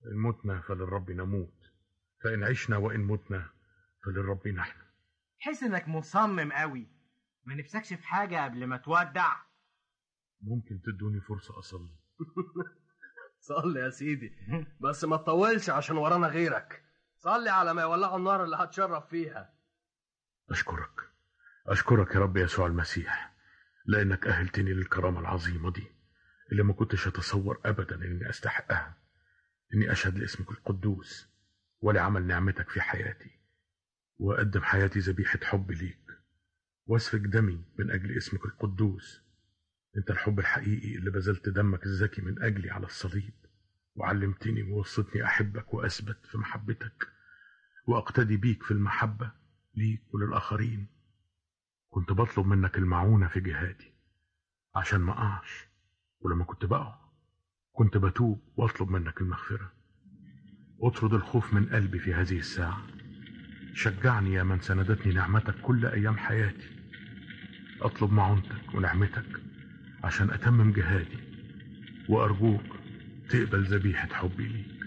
إن متنا فللرب نموت فإن عشنا وإن متنا فللرب نحن تحس انك مصمم قوي ما نفسكش في حاجة قبل ما تودع ممكن تدوني فرصة أصلي صلي يا سيدي بس ما تطولش عشان ورانا غيرك صلي على ما يولعوا النار اللي هتشرف فيها أشكرك أشكرك يا رب يسوع المسيح لأنك أهلتني للكرامة العظيمة دي اللي ما كنتش أتصور أبدا إني أستحقها إني أشهد لاسمك القدوس ولعمل نعمتك في حياتي وأقدم حياتي ذبيحة حب ليك وأسفك دمي من أجل اسمك القدوس أنت الحب الحقيقي اللي بذلت دمك الزكي من أجلي على الصليب وعلمتني ووصتني أحبك وأثبت في محبتك وأقتدي بيك في المحبة ليك وللآخرين كنت بطلب منك المعونة في جهادي عشان ما أقعش ولما كنت بقع كنت بتوب واطلب منك المغفرة اطرد الخوف من قلبي في هذه الساعة شجعني يا من سندتني نعمتك كل أيام حياتي أطلب معونتك ونعمتك عشان أتمم جهادي وأرجوك تقبل ذبيحة حبي ليك